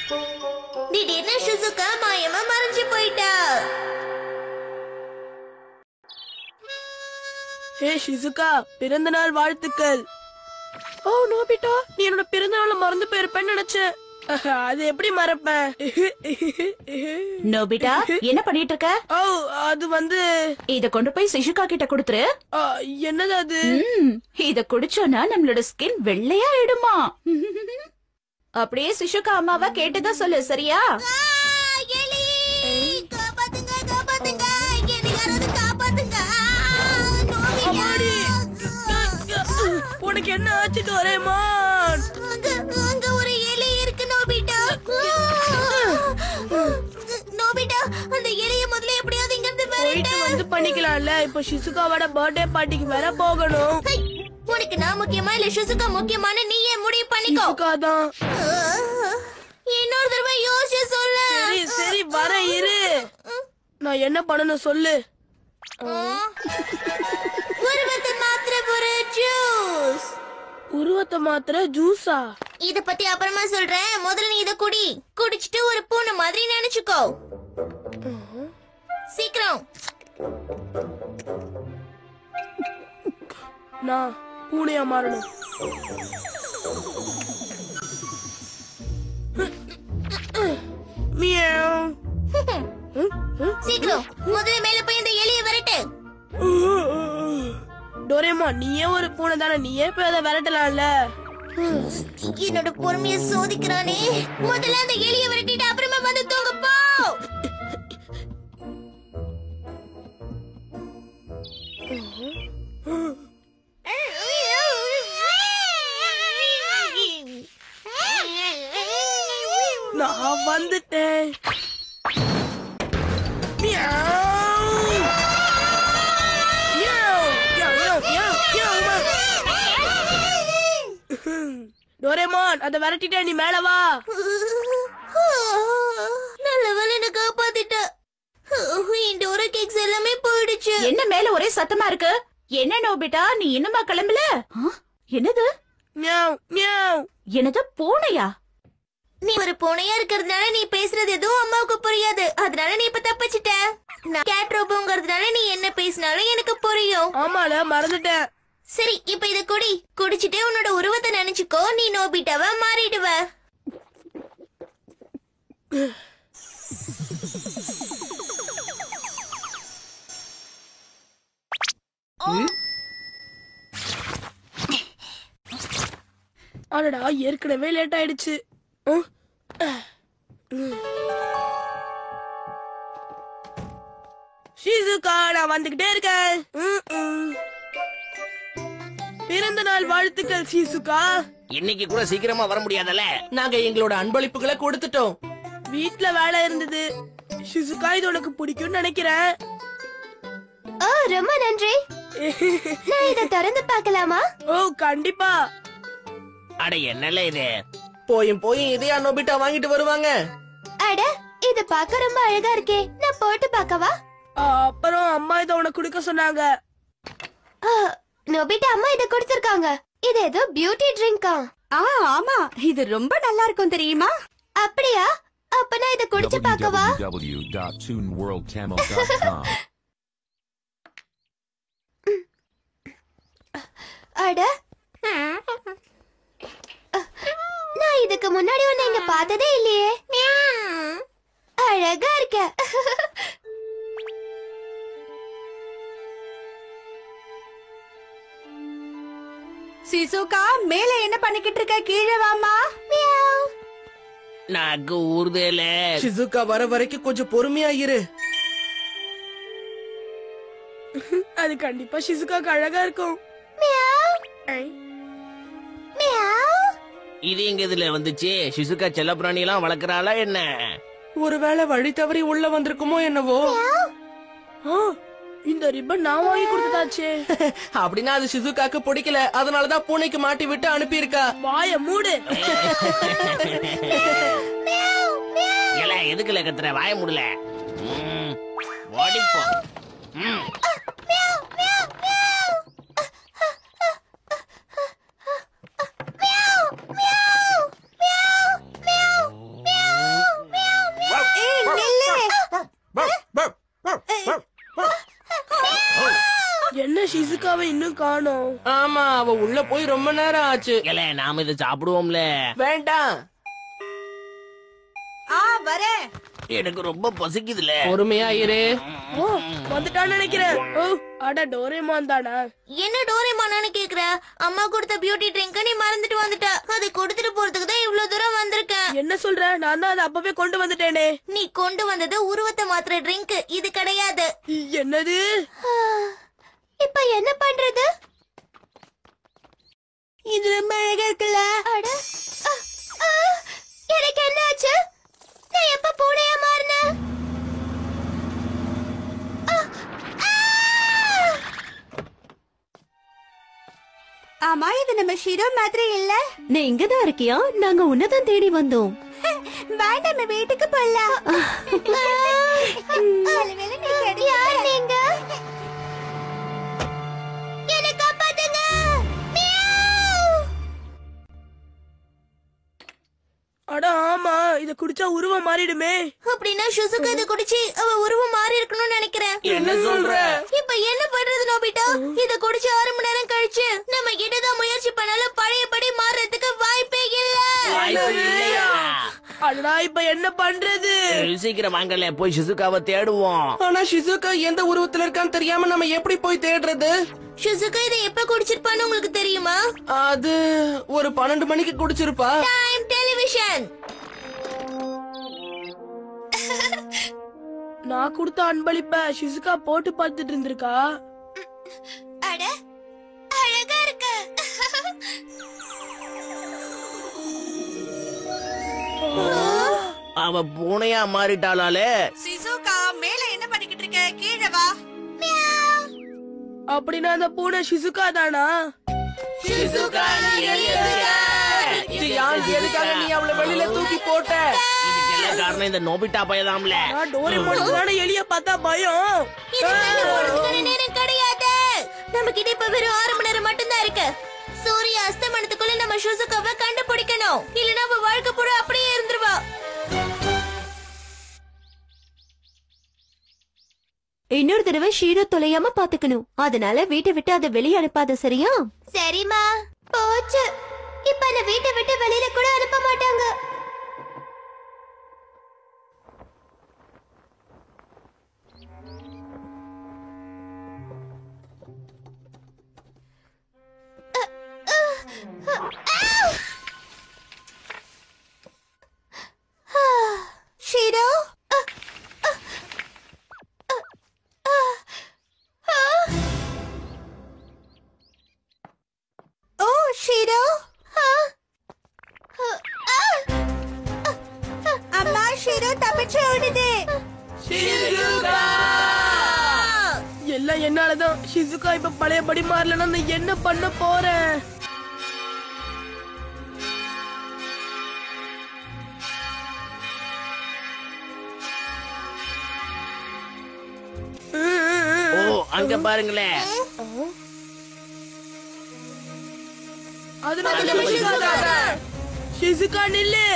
திடீர்னு ஷிசுகா மாயமா மறைஞ்சு போயிட்டா ஹே ஷிசுகா பிறந்த நாள் வாழ்த்துக்கள் ஓ நோபிட்டா நீ என்னோட பிறந்த நாள மறந்து போயிருப்பேன்னு நினைச்சேன் அஹ், அது எப்படி மறப்பேன் நோபிட்டா என்ன பண்ணிட்டு இருக்க ஓ அது வந்து இத கொண்டு போய் சிஷுகா கிட்ட கொடுத்துரு ஆ, என்னது அது ம், இத குடிச்சோன்னா நம்மளோட ஸ்கின் வெள்ளையா ஆயிடுமா அப்படியே சிஷுகா அம்மாவா கேட்டதா சொல்லு சரியா எலி காப்பாத்துங்க காப்பாத்துங்க என்னை யாராவது காப்பாத்துங்க அம்மாடி. உனக்கு என்ன ஆச்சு டோரேமான் அங்க அங்க ஒரு எலி இருக்கு நோபிட்டா நோபிட்டா அந்த எலிய முதல்ல எப்படியாவது இங்க இருந்து போயிட்டு வந்து பண்ணிக்கலாம்ல இப்போ ஷிசுகாவோட பர்த்டே பார்ட்டிக்கு வேற போகணும் உனக்கு நான் முக்கியமா இல்ல ஷிசுகா முக்கியமான நீயே முடிவு பண்ணிக்கோ ஷிசுகா தான் இன்னொரு தடவை யோசிச்சு சொல்லு சரி சரி வர இரு நான் என்ன பண்ணணும் சொல்லு உருவத்தை மாத்திர ஒரு ஜூஸ் உருவத்தை மாத்திர ஜூஸா இத பத்தி அப்புறமா சொல்றேன் முதல்ல நீ இத குடி குடிச்சிட்டு ஒரு பூனை மாதிரி நினைச்சுக்கோ சீக்கிரம் நான் பூனையா மாறணும் மியாவ். சீக்கிரம் முதல்ல மேல போய் இந்த எலிய விரட்டு டோரேமா நீயே ஒரு பூனை தானே நீயே போய் அதை விரட்டலாம்ல என்னோட பொறுமைய சோதிக்கிறானே முதல்ல அந்த எலிய விரட்டிட்டு அப்புறமா வந்து தூங்க போ நான் வந்துட்டேன் மியாவ். மியாவ். மியாவ், மியாவ், மியாவ், மியாவ், மியாவ். டோரேமான் அதை விரட்டிட்டே நீ மேல வா நல்ல வேலை என்ன காப்பாத்திட்ட இந்த ஒரு கேக்ஸ் எல்லாமே போயிடுச்சு என்ன மேல ஒரே சத்தமா இருக்கு என்ன நோபிட்டா நீ இன்னுமா கிளம்பல ஆ, என்னது மியாவ் மியாவ் என்னது பூனையா நீ ஒரு பூனையா இருக்கிறதுனால நீ பேசுறது எதுவும் அம்மாவுக்கு புரியாது அதனால நீ இப்ப தப்பிச்சிட்ட நான் கேட் ரோபோங்கிறதுனால நீ என்ன பேசினாலும் எனக்கு புரியும் ஆமால மறந்துட்டேன் சரி இப்ப இத குடி குடிச்சிட்டு உன்னோட உருவத்தை நினைச்சுக்கோ நீ நோபிட்டாவா மாறிடுவ அடடா ஏற்கனவே லேட் ஆயிடுச்சு உம். உம். ஷிசுகா நான் வந்துகிட்டே இருக்கேன் உம், உம். பிறந்த நாள் வாழ்த்துக்கள் ஷிசுகா இன்னைக்கு கூட சீக்கிரமா வர முடியாதல்ல நாங்க எங்களோட அன்பளிப்புகளை கொடுத்துட்டோம் வீட்ல வேலை இருந்தது ஷிசுகா இது உனக்கு பிடிக்கும்னு நினைக்கிறேன் ஓ ரொம்ப நன்றி நான் இத திறந்து பார்க்கலாமா ஓ கண்டிப்பா அட என்னல இது போயும் போயும் இதையா நோபிட்டா வாங்கிட்டு வருவாங்க அட இது பார்க்க ரொம்ப அழகா இருக்கே நான் போட்டு பார்க்கவா ஆ, அப்புறம் அம்மா இதை உனக்கு கொடுக்க சொன்னாங்க நோபிட்டா அம்மா இத கொடுத்திருக்காங்க இது ஏதோ பியூட்டி ட்ரிங்கா ஆ ஆமா இது ரொம்ப நல்லா இருக்கும் தெரியுமா அப்படியா அப்ப நான் இத குடிச்சு பார்க்கவா www.tuneworldtamil.com. அட நான் இதுக்கு முன்னாடி ஒண்ணு இங்க பார்த்ததே இல்லையே அழகா இருக்க சிசுகா மேல என்ன பண்ணிக்கிட்டு இருக்க கீழே வாமா மியாவ். நாக்கு ஊறுதேல ஷிசுகா வர வரைக்கும் கொஞ்சம் பொறுமையா இரு அது கண்டிப்பா ஷிசுகாக்கு அழகா இருக்கும் மியாவ். ஐ. மியாவ். இது எங்க இதுல வந்துச்சு சிசுகா செல்லப்பிராணி எல்லாம் வளர்க்கறாளா என்ன ஒருவேளை வழி தவறி உள்ள வந்திருக்குமோ என்னவோ ஆ, இந்த ரிப்பன் நான் வாங்கி கொடுத்ததாச்சே அப்படின்னா அது ஷிசுகாக்கு பிடிக்கல அதனாலதான் பூனைக்கு மாட்டி விட்டு அனுப்பியிருக்கா வாய மூடு இல்ல எதுக்குல கத்துற வாய முடியல ஓடிப்போ ம். ஷிசுகாவை இன்னும் காணோம் ஆமா அவ உள்ள போய் ரொம்ப நேரம் ஆச்சு இல்ல நாம இதை சாப்பிடுவோம்ல வேண்டாம் ஆ வரேன் எனக்கு ரொம்ப பசிக்குதுல பொறுமையா இரு ஓ வந்துட்டான்னு நினைக்கிறேன் ஓ அட டோரேமான் தானா என்ன டோரேமானான்னு கேக்குற அம்மா கொடுத்த பியூட்டி ட்ரிங்க் நீ மறந்துட்டு வந்துட்ட அதை கொடுத்துட்டு போறதுக்கு தான் இவ்வளவு தூரம் வந்திருக்கேன் என்ன சொல்ற நான் தான் அதை அப்பவே கொண்டு வந்துட்டேனே நீ கொண்டு வந்தது உருவத்தை மாத்திர ட்ரிங்க் இது கிடையாது என்னது இப்ப என்ன பண்றது இது ரொம்ப அழகா இருக்குல்ல அட அ, ஆ, எனக்கு என்ன ஆச்சு நான் எப்ப பூனையா மாறினேன் ஆ, ஆ! ஆமா இது நம்ம ஷிரோ மாதிரி இல்ல நீ இங்கதான் இருக்கியா நாங்க உன்னதான் தேடி வந்தோம் வா நம்ம வீட்டுக்கு போலாம் யார் நீங்க என்னை காப்பாத்துங்க மியாவ்! அட ஆமா இத குடிச்சா உருவம் மாறிடுமே அப்படின்னா சுசுக்கு இதை குடிச்சு அவ உருவம் மாறி இருக்கணும்னு நினைக்கிறேன் என்ன சொல்ற இப்ப என்ன பண்றது நோபிட்டா இத குடிச்சு ஆறு மணி நேரம் கழிச்சு நம்ம கிட்டதான் முயற்சி பண்ணாலும் பழையபடி மாறுறதுக்கு வாய்ப்பே இல்ல வாய்ப்பு இல்லையா அடடா இப்ப என்ன பண்றது சீக்கிரம் வாங்கல போய் ஷிசுகாவை தேடுவோம் ஆனா ஷிசுகா எந்த உருவத்துல இருக்கான்னு தெரியாம நம்ம எப்படி போய் தேடுறது சுசுக்கு இதை எப்ப குடிச்சிருப்பான்னு உங்களுக்கு தெரியுமா அது ஒரு பன்னெண்டு மணிக்கு குடிச்சிருப்பா டைம் டெலிவிஷன் நான் கொடுத்த அன்பளிப்ப ஷிசுகா போட்டு பார்த்துட்டு இருந்திருக்கா அட அழகா இருக்கு அவ பூனையா மாறிட்டாளாலே சிசுகா மேல என்ன பண்ணிக்கிட்டு இருக்க கீழே வா அப்படின்னா அந்த பூனை ஷிசுகா தானா ஜியான், எதுக்காக நீ அவளை வெளியில தூக்கி போட்ட இதுக்கெல்லாம் காரணம் இந்த நோபிட்டா பையதாம்ல நான் டோரேமானுக்கு தானே எலிய பார்த்தா பயம் இது மேல போறதுக்கான நேரம் கிடையாது நம்ம கிட்ட இப்ப வெறும் ஆறு மணி நேரம் மட்டும்தான் இருக்கு சூரிய அஸ்தமனத்துக்குள்ள நம்ம சுசுக்காவை கண்டுபிடிக்கணும் இல்லனா அவ வாழ்க்கை பூரா அப்படியே இருந்துருவா இன்னொரு தடவை ஷீரோ தொலையாம பாத்துக்கணும் அதனால வீட்டை விட்டு அதை வெளியே அனுப்பாத சரியா சரிம்மா போச்சு இப்ப அந்த வீட்டை விட்டு வெளியில கூட அனுப்ப மாட்டாங்க ஷீரோ ஓ ஷீரோ அம்மா ஷிரோ தப்பிச்சு ஓடுது எல்லாம் என்னாலதான் ஷிசுகா இப்ப பழையபடி மாறலன்னா நான் என்ன பண்ண போறேன் ஓ அங்க பாருங்களேன் அதனால நம்ம ஷிசுகா தான். ஷிசுகா நில்லு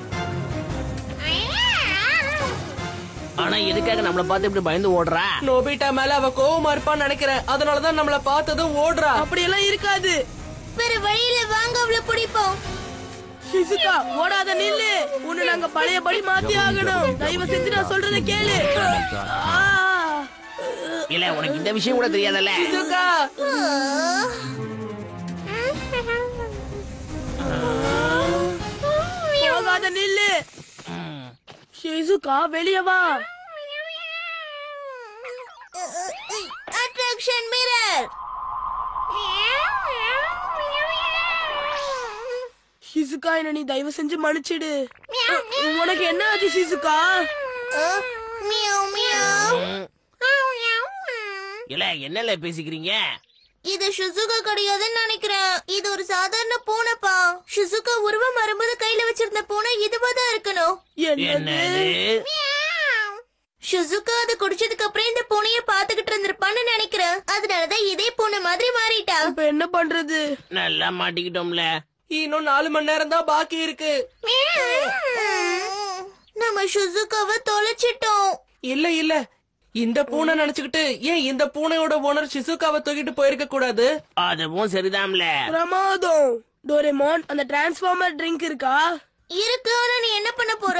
ஆனா எதுக்காக நம்மள பார்த்து இப்படி பயந்து ஓடுறா நோபிட்டா மேல அவ கோவமா இருப்பான்னு நினைக்கிறேன் அதனாலதான் நம்மள பார்த்ததும் ஓடுறா அப்படியெல்லாம் இருக்காது வேற வழியில வாங்க அவள பிடிப்போம் ஷிசுகா ஓடாத நில்லு உன்னை நாங்க பழையபடி மாத்தி ஆகணும் தயவு செஞ்சு நான் சொல்றத கேளு ஆ. இல்ல உனக்கு இந்த விஷயம் கூட தெரியாதல்ல ஷிசுகா போகாத நில்லு ஷிசுகா வெளிய வா அட்ராக்ஷன் மிரர் ஷிசுகா என்ன நீ தயவு செஞ்சு மன்னிச்சிடு உனக்கு என்ன ஆச்சு ஷிசுகா மியாவ் மியாவ் இல்ல என்னல பேசிக்கிறீங்க இது ஷிசுகா கிடையாதுன்னு நினைக்கிறேன் இது ஒரு சாதாரண பூனைப்பா ஷிசுகா உருவம் வரும்போது கையில வச்சிருந்த பூனை இதுவா தான் இருக்கணும் என்னது என்னது ஷிசுகா அதை குடிச்சதுக்கு அப்புறம் இந்த பூனைய பாத்துக்கிட்டு இருந்திருப்பான்னு நினைக்கிறேன் அதனாலதான் இதே பூனை மாதிரி மாறிட்டா இப்ப என்ன பண்றது நல்லா மாட்டிக்கிட்டோம்ல இன்னும் நாலு மணி நேரம் தான் பாக்கி இருக்கு நம்ம ஷிசுகாவை தொலைச்சிட்டோம் இல்ல இல்ல இந்த பூனை நினைச்சுக்கிட்டு ஏன் இந்த பூனையோட ஓனர் ஷிசுகாவை தூக்கிட்டு போயிருக்க கூடாது அதுவும் சரிதான்ல பிரமாதம் டோரேமான் அந்த டிரான்ஸ்ஃபார்மர் ட்ரிங்க் இருக்கா இருக்கு ஆனா நீ என்ன பண்ண போற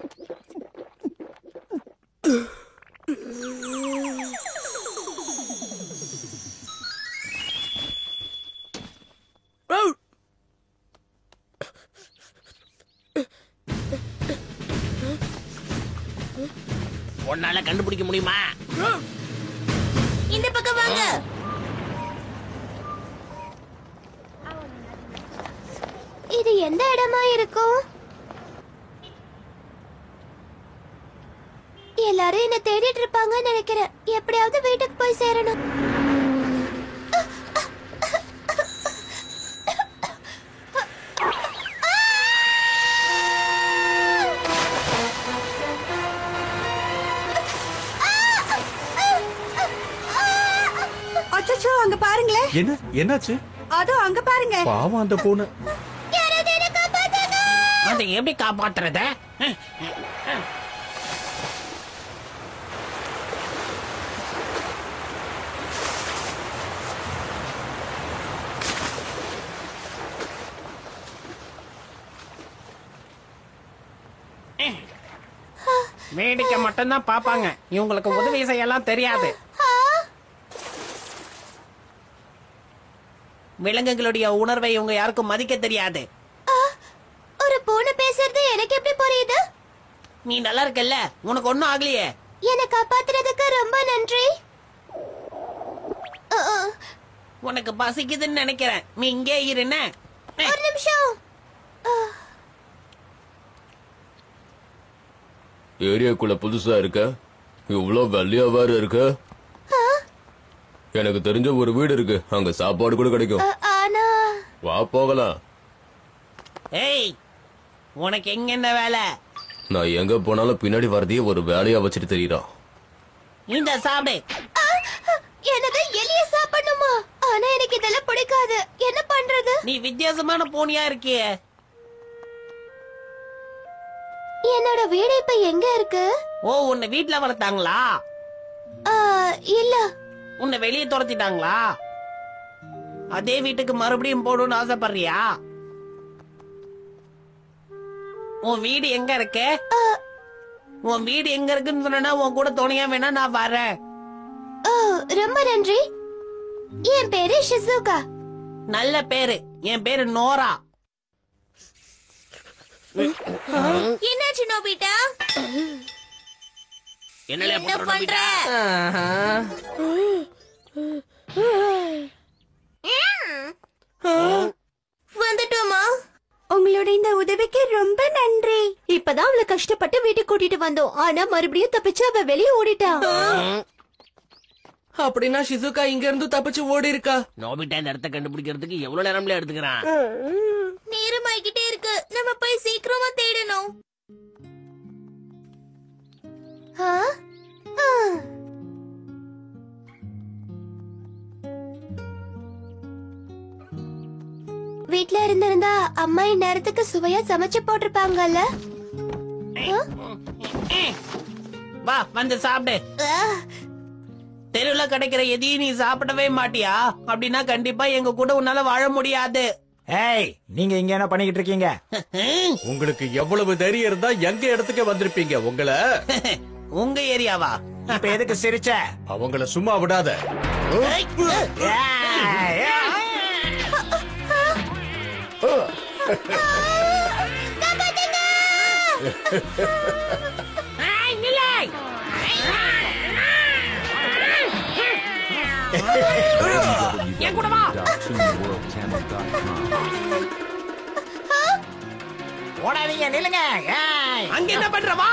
ஓ, உன்னால கண்டுபிடிக்க முடியுமா ஓ, இந்த பக்கம் வாங்க இது எந்த இடமா இருக்கும் எல்லாரும் என்ன தேடிட்டு இருப்பாங்கன்னு நினைக்கிறேன் எப்படியாவது வீட்டுக்கு போய் சேரணும் அச்சச்சோ அங்க பாருங்களேன் என்ன என்னாச்சு அதோ அங்க பாருங்க பாவம் அந்த பூனை அதை எப்படி காப்பாத்துறத வேடிக்கை மட்டும்தான் பாப்பாங்க இவங்களுக்கு உதவி செய்யலாம் தெரியாது விலங்குகளுடைய உணர்வை இவங்க யாருக்கும் மதிக்க தெரியாது ஒரு பூனை பேசுறது எனக்கு எப்படி புரியுது நீ நல்லா இருக்கல்ல உனக்கு ஒண்ணும் ஆகலையே என்னை காப்பாத்துறதுக்கு ரொம்ப நன்றி அ, அ, உனக்கு பசிக்குதுன்னு நினைக்கிறேன் நீ இங்கே இருன ஒரு நிமிஷம் ஏரியாக்குள்ள புதுசா இருக்க இவ்ளோ வெள்ளையா வேற இருக்க எனக்கு தெரிஞ்ச ஒரு வீடு இருக்கு அங்க சாப்பாடு கூட கிடைக்கும் அ, ஆனா வா போகலாம் ஏய் உனக்கு எங்க என்ன வேலை நான் எங்க போனாலும் பின்னாடி வரதையே ஒரு வேலையா வச்சுட்டு தெரியுறான் இந்த சாப்பிடு அ, என்னது எலிய சாப்பிடணுமா ஆனா எனக்கு இதெல்லாம் பிடிக்காது என்ன பண்றது நீ வித்தியாசமான பூனியா இருக்கியே என்னோட வீடு இப்ப எங்க இருக்கு ஓ உன்னை வீட்ல வளர்த்தாங்களா ஆ, இல்ல உன்னை வெளியே துரத்திட்டாங்களா அதே வீட்டுக்கு மறுபடியும் போகணும்னு ஆசைப்படுறியா உன் வீடு எங்க இருக்கு உன் வீடு எங்க இருக்குன்னு சொன்னா உன் கூட துணையா வேணா நான் வரேன் ஓ ரொம்ப நன்றி என் பேரு ஷிசுகா நல்ல பேரு என் பேரு நோரா என்னாச்சு நோபிட்டா என்ன பண்ற ஆஹா. வந்துட்டோமா உங்களோட இந்த உதவிக்கு ரொம்ப நன்றி இப்பதான் அவளை கஷ்டப்பட்டு வீட்டுக்கு கூட்டிட்டு வந்தோம் ஆனா மறுபடியும் தப்பிச்சு அவ வெளியே ஓடிட்டா அப்படின்னா ஷிசுகா இங்க இருந்து தப்பிச்சு ஓடி இருக்கா நோபிட்டா இந்த இடத்த கண்டுபிடிக்கிறதுக்கு எவ்வளவு நேரம்ல எடுத்துக்கிறான் நேரமாகிட்டே இருக்கு நம்ம போய் சீக்கிரமா தேடணும் ஆ? ஆ. வீட்ல இருந்திருந்தா அம்மா இந்நேரத்துக்கு சுவையா சமைச்சு போட்டிருப்பாங்கல்ல வா வந்து சாப்பிடு ஆ, தெருவுல கிடைக்கிற எதையும் நீ சாப்பிடவே மாட்டியா அப்படின்னா கண்டிப்பா எங்க கூட உன்னால வாழ முடியாது ஏய் நீங்க இங்க என்ன பண்ணிக்கிட்டு இருக்கீங்க உங்களுக்கு எவ்வளவு தைரியம் இருந்தா எங்க இடத்துக்கு வந்திருப்பீங்க உங்களை உங்க ஏரியாவா இப்ப எதுக்கு சிரிச்ச அவங்கள சும்மா விடாத ஏய், ஏய். என் கூட வா ஓடாதீங்க நில்லுங்க ஏய். அங்க என்ன பண்ற வா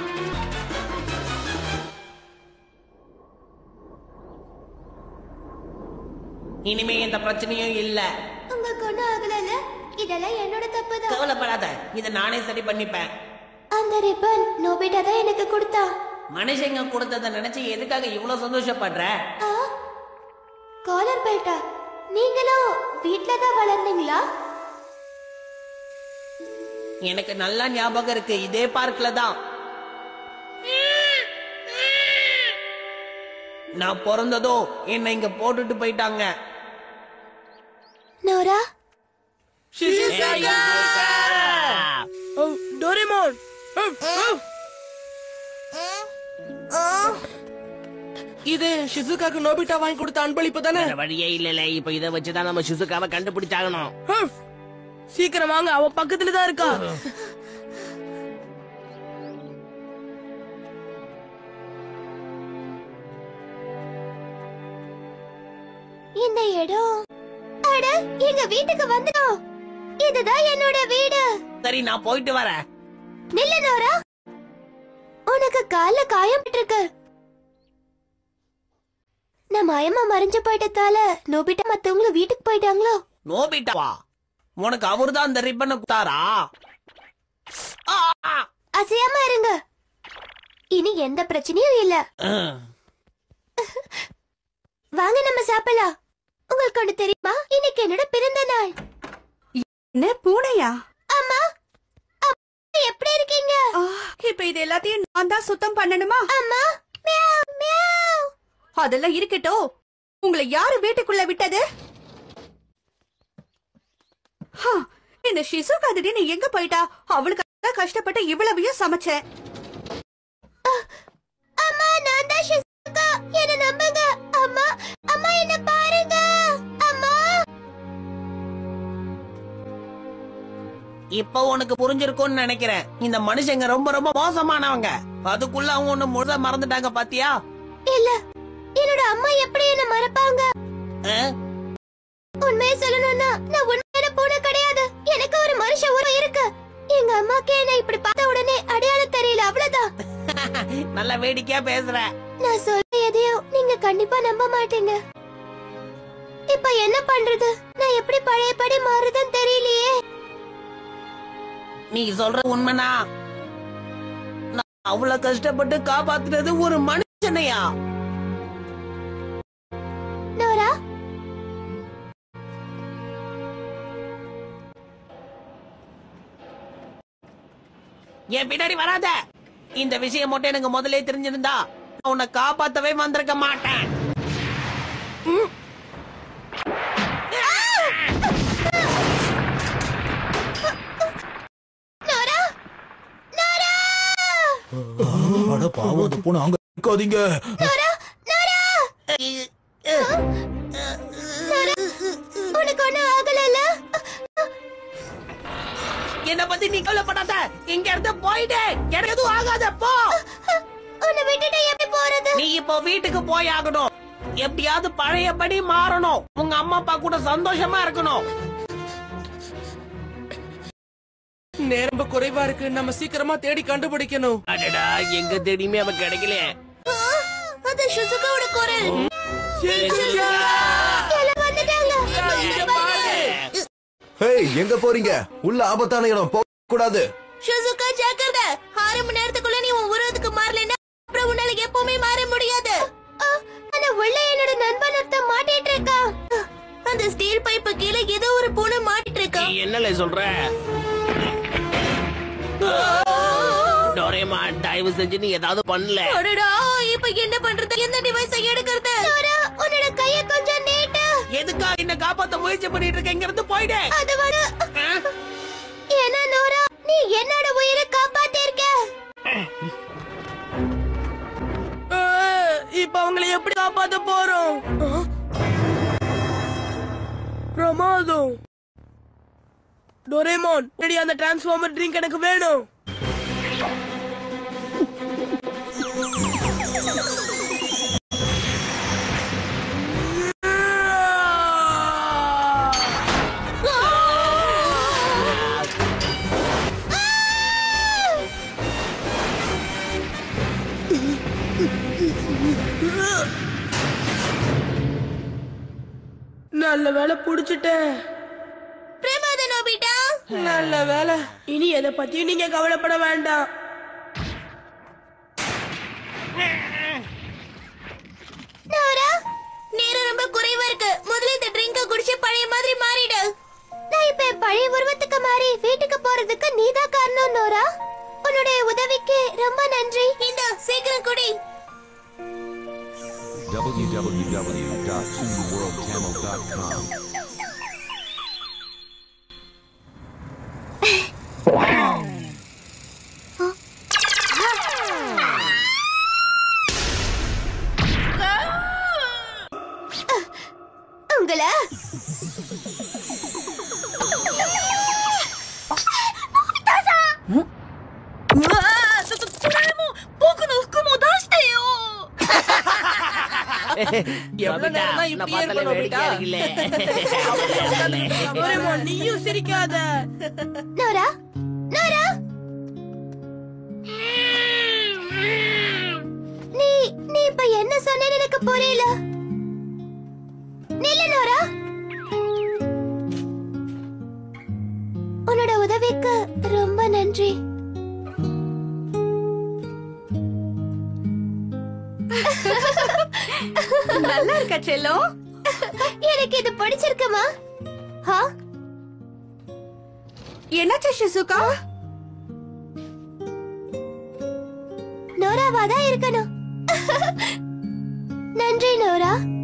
இனிமே எந்த பிரச்சனையும் இல்ல உங்களுக்கு ஒண்ணும் ஆகலல்ல இதெல்லாம் என்னோட தப்புதான் கவலைப்படாத இத நானே சரி பண்ணிப்பேன் அந்த ரிப்பன் நோபிட்டா தான் எனக்கு கொடுத்தா மனுஷங்க கொடுத்தத நினைச்சு எதுக்காக இவ்வளவு சந்தோஷப்படுற ஆ? காலர் பெல்ட்டா நீங்களும் வீட்ல தான் வளர்ந்தீங்களா எனக்கு நல்லா ஞாபகம் இருக்கு இதே பார்க்ல தான் நான் பிறந்ததும் என்னை இங்க போட்டுட்டு போயிட்டாங்க நோரா ஓ, டோரேமான் ஓ, ஓ. இது ஷிசுகாக்கு நோபிட்டா வாங்கி கொடுத்த அன்பளிப்பு தானே வேற வழியே இல்லல இப்ப இத வச்சுதான் நம்ம சுசுக்காவை கண்டுபிடிச்சாகணும் ஹுஃப். சீக்கிரம் வாங்க அவ பக்கத்துல தான் இருக்கா இந்த இடம் அட எங்க வீட்டுக்கு வந்துட்டோம் இதுதான் என்னோட வீடு சரி நான் போயிட்டு வரேன் நில்ல நோரா உனக்கு கால்ல காயம் இருக்கு நம்ம அயம்மா மறைஞ்சு போயிட்டதால நோபிட்டா மத்தவங்களும் வீட்டுக்கு போயிட்டாங்களோ நோபிட்டாவா உனக்கு அவர்தான் அந்த ரிப்பனை குத்தாரா ஆ! அசையாம இருங்க இனி எந்த பிரச்சனையும் இல்ல அஹ். வாங்க நம்ம சாப்பிடலாம் உங்களுக்கு ஒண்ணு தெரியுமா இன்னைக்கு என்னோட பிறந்த நாள் என்ன பூனையா அம்மா அம்மா, எப்படி இருக்கீங்க ஆ, இப்ப இது எல்லாத்தையும் நான் தான் சுத்தம் பண்ணணுமா அம்மா மியாவ், மியாவ். அதெல்லாம் இருக்கட்டும் உங்களை யாரு வீட்டுக்குள்ள விட்டது ஹா, இந்த ஷிசுகா திடீர்னு எங்க போயிட்டா அவளுக்கு கஷ்டப்பட்டு இவ்வளவையும் சமைச்சேன் அம்மா நான் தான் ஷிசுகா என்ன நம்புங்க அம்மா அம்மா என்ன பாருங்க அம்மா இப்ப உனக்கு புரிஞ்சிருக்கும்னு நினைக்கிறேன் இந்த மனுஷங்க ரொம்ப ரொம்ப மோசமானவங்க அதுக்குள்ள அவங்க ஒண்ணு முழுத மறந்துட்டாங்க பாத்தியா இல்ல என்னோட அம்மா எப்படி என்ன மறப்பாங்க அஹ்? உண்மையை சொல்லணும்னா நான் உண்மையான பூனை கிடையாது எனக்கு ஒரு மனுஷ உரம் இருக்கு எங்க அம்மாக்கு என்ன இப்படி பார்த்த உடனே அடையாளம் தெரியல அவ்வளவுதான் நல்ல வேடிக்கையா பேசுற நான் சொல்ற எதையும் நீங்க கண்டிப்பா நம்ப மாட்டீங்க இப்ப என்ன பண்றது நான் எப்படி பழையபடி மாறுதுன்னு தெரியலையே நீ சொல்ற உண்மைனா நான் அவ்வளவு கஷ்டப்பட்டு காப்பாத்துனது ஒரு மனுஷனையா நோரா என் பின்னாடி வராத இந்த விஷயம் மட்டும் எனக்கு முதல்ல தெரிஞ்சிருந்தா நான் உன்னை காப்பாத்தவே வந்திருக்க மாட்டேன் நோரா நோரா அட பாவம் அந்த பூனை அங்க இருக்காதீங்க நோரா நோரா நோரா உனக்கு ஒண்ணும் ஆகலல்ல என்ன பத்தி நீ கவலைப்படாத இங்க இருந்து போயிடு எனக்கு எதுவும் ஆகாத போ உன்னை விட்டுட்டு எப்படி போறது நீ இப்போ வீட்டுக்கு போய் ஆகணும் எப்படியாவது பழையபடி மாறணும் உங்க அம்மா அப்பா கூட சந்தோஷமா இருக்கணும் நேரம் ரொம்ப குறைவா இருக்கு நம்ம சீக்கிரமா தேடி கண்டுபிடிக்கணும் அடடா எங்க தேடியுமே அவன் கிடைக்கல ஆ, அது ஷிசுகாவோட குரல் ஷிசுகா! எல்லாம் வந்துட்டாங்க இங்க பாரு. ஹேய் எங்க போறீங்க உள்ள ஆபத்தான இடம் போக கூடாது ஷிசுகா ஜாக்கிரதை ஆறு மணி நேரத்துக்குள்ள நீ உன் உருவத்துக்கு மாறலைன்னா அப்புறம் உன்னால எப்பவுமே மாற முடியாது ஆ, ஆனா உள்ள என்னோட நண்பன் ஒருத்தன் மாட்டிட்டு இருக்கான் ஆ, அந்த ஸ்டீல் பைப்பு கீழே ஏதோ ஒரு பூனை மாட்டிட்டு இருக்கான் என்னல சொல்ற டோரேமா தயவு செஞ்சு நீ ஏதாவது பண்ணல அடடா இப்ப என்ன பண்றது எந்த டிவைஸை எடுக்கிறது உன்னோட கைய கொஞ்சம் நீட்டு எதுக்காக என்ன காப்பாத்த முயற்சி பண்ணிட்டு இருக்க இங்க இருந்து போயிடு அது வர ஏன்னா நோரா நீ என்னோட உயிரை காப்பாத்திருக்க ஆ, இப்ப அவங்களை எப்படி காப்பாத்த போறோம் ஆ? பிரமாதம் டொரேமோன் ரெடி அந்த டிரான்ஸ்ஃபார்மர் ட்ரிங்க் எனக்கு வேணும் நல்ல வேலை புடிச்சிட்டேன் பிரமாத நோபிட்டா நல்ல வேலை இனி எதை பத்தியும் நீங்க கவலைப்பட வேண்டாம் நோரா நேரம் ரொம்ப குறைவா இருக்கு முதல்ல இந்த ட்ரிங்க குடிச்சு பழைய மாதிரி மாறிடு நான் இப்ப என் பழைய உருவத்துக்கு மாறி வீட்டுக்கு போறதுக்கு நீதான் காரணம் நோரா உன்னுடைய உதவிக்கு ரொம்ப நன்றி இந்த சீக்கிரம் குடி www.2worldtamil.com. உங்கள எவ்வளவு நேரம் தான் இப்படியே இருக்கணும் நோபிட்டா டோரேமான், நீயும் சிரிக்காத நோரா நோரா நீ நீ இப்ப என்ன சொன்னேன்னு எனக்கு புரியல நில்லு நோரா உன்னோட உதவிக்கு ரொம்ப நன்றி நல்லா இருக்கா செல்லோ எனக்கு இது பிடிச்சிருக்குமா ஹா என்னாச்சு ஷிசுகா நோராவா தான் இருக்கணும் நன்றி நோரா